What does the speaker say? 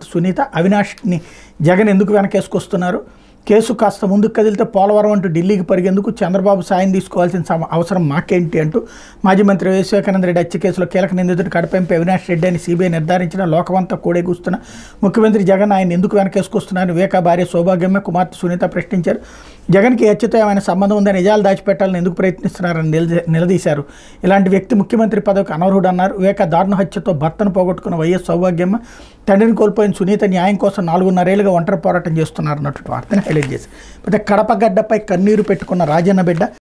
సునీత అవినాష్ని జగన్ ఎందుకు వెనకేసుకొస్తున్నారు కేసు కాస్త ముందుకు కదిలితే పోలవరం అంటూ ఢిల్లీకి పరిగేందుకు చంద్రబాబు సాయం తీసుకోవాల్సిన సమ- అవసరం మాకేంటి అంటూ మాజీ మంత్రి వైఎస్ వివేకానంద రెడ్డి హత్య కేసులో కీలక నిందితుడు కడపంపై అవినాష్ రెడ్డి అని సీబీఐ నిర్ధారించిన లోకమంతా కూడేగూస్తున్న ముఖ్యమంత్రి జగన్ ఆయన ఎందుకు వెనకేసుకొస్తున్నారని వివేక భార్య సౌభాగ్యమే కుమార్తె సునీత ప్రశ్నించారు జగన్కి ఈ హత్యతో ఏమైనా సంబంధం ఉందని నిజాలు దాచిపెట్టాలని ఎందుకు ప్రయత్నిస్తున్నారని నిలదీ నిలదీశారు ఇలాంటి వ్యక్తి ముఖ్యమంత్రి పదవికి అనర్హుడు అన్నారు వివేక దారుణ హత్యతో భర్తను పోగొట్టుకున్న వైఎస్ సౌభాగ్యమ్మ తండ్రిని కోల్పోయిన సునీత న్యాయం కోసం నాలుగున్నరేళ్లుగా ఒంటరి పోరాటం చేస్తున్నారన్నటువంటి వార్తని హైలైట్ చేశారు అయితే కడప గడ్డపై కన్నీరు పెట్టుకున్న రాజన్న బిడ్డ